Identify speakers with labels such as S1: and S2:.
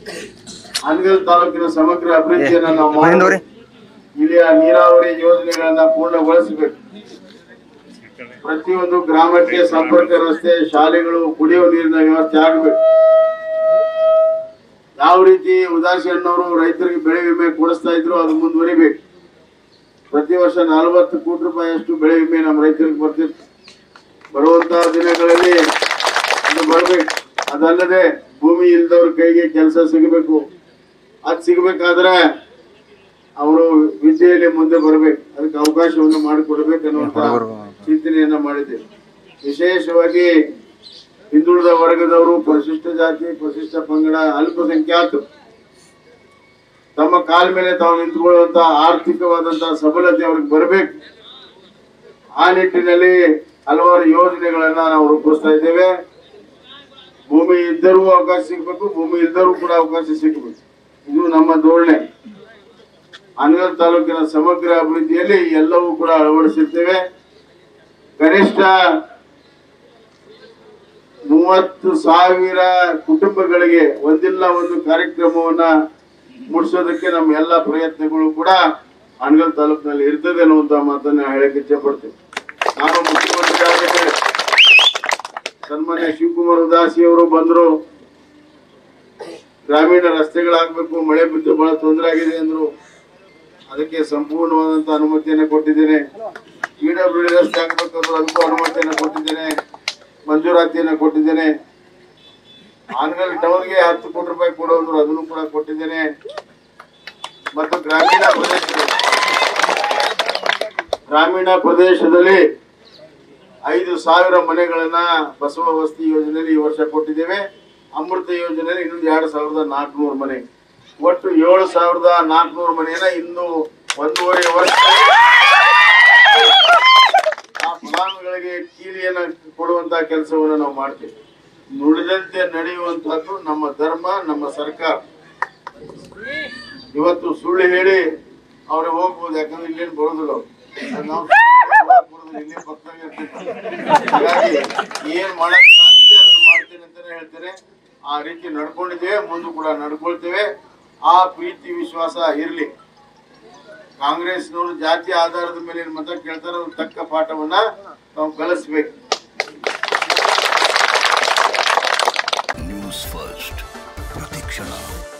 S1: ಹಾನಗಲ್ ತಾಲೂಕಿನ ಸಮಗ್ರ ಅಭಿವೃದ್ಧಿಯನ್ನ ನಾವು
S2: ಮಹೇಂದ್ರವ್ರೆ.
S1: ಮಾಡಿ ಇಲ್ಲಿಯ ನೀರಾವರಿ ಯೋಜನೆಗಳನ್ನ ಪೂರ್ಣಗೊಳಿಸಬೇಕು ಪ್ರತಿಯೊಂದು ಗ್ರಾಮಕ್ಕೆ ಸಂಪರ್ಕ ರಸ್ತೆ ಶಾಲೆಗಳು ಕುಡಿಯುವ ನೀರಿನ ವ್ಯವಸ್ಥೆ ಆಗಬೇಕು ಯಾವ ರೀತಿ ಉದಾಸಿ ಅಣ್ಣವರು ರೈತರಿಗೆ ಬೆಳೆ ವಿಮೆ ಕೊಡಿಸ್ತಾ ಇದ್ರು ಅದು ಮುಂದುವರಿಬೇಕು ಪ್ರತಿ ವರ್ಷ ನಲವತ್ತು ಕೋಟಿ ರೂಪಾಯಿಯಷ್ಟು ಬೆಳೆ ವಿಮೆ ನಮ್ಮ ರೈತರಿಗೆ ಬರ್ತಿತ್ತು ಬರುವಂತಹ ದಿನಗಳಲ್ಲಿ ಅದು ಬರ್ಬೇಕು ಅದಲ್ಲದೆ ಭೂಮಿ ಇಲ್ದವ್ರ ಕೈಗೆ ಕೆಲಸ ಸಿಗಬೇಕು ಅದ್ ಸಿಗಬೇಕಾದ್ರೆ ಅವರು ವಿದ್ಯೆಯಲ್ಲಿ ಮುಂದೆ ಬರಬೇಕು ಅದಕ್ಕೆ ಅವಕಾಶವನ್ನು ಮಾಡಿಕೊಡ್ಬೇಕು ಅನ್ನುವಂತ ಚಿಂತನೆಯನ್ನ ಮಾಡಿದ್ದೇವೆ ವಿಶೇಷವಾಗಿ ಹಿಂದುಳಿದ ವರ್ಗದವರು ಪರಿಶಿಷ್ಟ ಜಾತಿ ಪರಿಶಿಷ್ಟ ಪಂಗಡ ಅಲ್ಪಸಂಖ್ಯಾತರು ತಮ್ಮ ಕಾಲ ಮೇಲೆ ತಾವು ನಿಂತುಕೊಳ್ಳುವಂತ ಆರ್ಥಿಕವಾದಂತಹ ಸಬಲತೆ ಅವ್ರಿಗೆ ಬರಬೇಕು ಆ ನಿಟ್ಟಿನಲ್ಲಿ ಹಲವಾರು ಯೋಜನೆಗಳನ್ನ ನಾವು ರೂಪಿಸ್ತಾ ಇದ್ದೇವೆ ಭೂಮಿ ಇದ್ದರೂ ಅವಕಾಶ ಸಿಗಬೇಕು ಭೂಮಿ ಇದ್ದರೂ ಕೂಡ ಅವಕಾಶ ಸಿಗಬೇಕು ಇದು ನಮ್ಮ ಧೋರಣೆ ಅನಗಲ್ ತಾಲೂಕಿನ ಸಮಗ್ರ ಅಭಿವೃದ್ಧಿಯಲ್ಲಿ ಎಲ್ಲವೂ ಕೂಡ ಅಳವಡಿಸಿರ್ತೇವೆ ಕನಿಷ್ಠ ಮೂವತ್ತು ಸಾವಿರ ಕುಟುಂಬಗಳಿಗೆ ಒಂದಿಲ್ಲ ಒಂದು ಕಾರ್ಯಕ್ರಮವನ್ನ ಮುಡಿಸೋದಕ್ಕೆ ನಮ್ಮ ಎಲ್ಲ ಪ್ರಯತ್ನಗಳು ಕೂಡ ಅಣಗಲ್ ತಾಲೂಕಿನಲ್ಲಿ ಇರ್ತದೆ ಅನ್ನುವಂತ ಮಾತನ್ನ ಹೇಳಕ್ ಇಚ್ಛೆ ಪಡ್ತೇವೆ ನಾನು ಮುಖ್ಯಮಂತ್ರಿ ಆಗಬೇಕು ಸನ್ಮಾನ್ಯ ಶಿವಕುಮಾರ್ ಉದಾಸಿ ಅವರು ಬಂದ್ರು ಗ್ರಾಮೀಣ ರಸ್ತೆಗಳಾಗಬೇಕು ಮಳೆ ಬಿದ್ದು ಬಹಳ ತೊಂದರೆ ಆಗಿದೆ ಅಂದ್ರು ಅದಕ್ಕೆ ಸಂಪೂರ್ಣವಾದಂತ ಅನುಮತಿಯನ್ನು ಕೊಟ್ಟಿದ್ದೇನೆ ಪಿಡಬ್ಲ್ಯೂ ರಸ್ತೆ ಆಗ್ಬೇಕಂದ್ರೆ ಅದಕ್ಕೂ ಅನುಮತಿಯನ್ನು ಕೊಟ್ಟಿದ್ದೇನೆ ಮಂಜೂರಾತಿಯನ್ನು ಕೊಟ್ಟಿದ್ದೇನೆ ಆನ್ಗಲ್ ಟೌನ್ಗೆ ಹತ್ತು ಕೋಟಿ ರೂಪಾಯಿ ಕೊಡೋದ್ರು ಅದನ್ನು ಕೂಡ ಕೊಟ್ಟಿದ್ದೇನೆ ಮತ್ತು ಗ್ರಾಮೀಣ ಪ್ರದೇಶದಲ್ಲಿ ಗ್ರಾಮೀಣ ಪ್ರದೇಶದಲ್ಲಿ ಐದು ಸಾವಿರ ಮನೆಗಳನ್ನ ಬಸವ ವಸತಿ ಯೋಜನೆಯಲ್ಲಿ ಈ ವರ್ಷ ಕೊಟ್ಟಿದ್ದೇವೆ ಅಮೃತ ಯೋಜನೆಯಲ್ಲಿ ಇನ್ನೊಂದು ಎರಡು ಸಾವಿರದ ನಾಲ್ಕುನೂರು ಮನೆ ಒಟ್ಟು ಏಳು ಸಾವಿರದ ನಾಲ್ಕುನೂರು ಮನೆಯನ್ನ ಇನ್ನು ಒಂದೂವರೆ ವರ್ಷ ಆ ಫಲಾನುಭವಿಗಳಿಗೆ ಕೀಲಿಯನ್ನ ಕೊಡುವಂತ ಕೆಲಸವನ್ನು ನಾವು ಮಾಡ್ತೇವೆ ನುಡಿದಂತೆ ನಡೆಯುವಂತಹದ್ದು ನಮ್ಮ ಧರ್ಮ ನಮ್ಮ ಸರ್ಕಾರ ಇವತ್ತು ಸುಳ್ಳು ಹೇಳಿ ಅವ್ರು ಹೋಗ್ಬೋದು ಯಾಕಂದ್ರೆ ಇಲ್ಲೇನು ಬರೋದಿಲ್ಲ ಅವ್ರು ಅದು ನಾವು ಬರೋದಿಲ್ಲ, ಇಲ್ಲೇ ಪಕ್ಕದಾಗ ಇರ್ತೀವಿ. ಹಾಗಾಗಿ ಏನ್ ಮಾಡಕ್ ಸಾಧ್ಯ ಇದೆ ಅದನ್ನ ಮಾಡ್ತೇನೆ ಅಂತಾನೆ ಹೇಳ್ತೇನೆ ಆ ರೀತಿ ನಡ್ಕೊಂಡಿದ್ದೇವೆ ಮುಂದೆ ಕೂಡ ನಡ್ಕೊಳ್ತೇವೆ ಆ ಪ್ರೀತಿ ವಿಶ್ವಾಸ ಇರ್ಲಿ ಕಾಂಗ್ರೆಸ್ನವರು ಜಾತಿ ಆಧಾರದ ಮೇಲೆ ಏನ್ ಮತ ಕೇಳ್ತಾರೋ ಅವ್ರ ತಕ್ಕ ಪಾಠವನ್ನ ನಾವು ಕಲಿಸ್ಬೇಕು
S3: ನ್ಯೂಸ್ ಫಸ್ಟ್ ಪ್ರತಿಕ್ಷಣ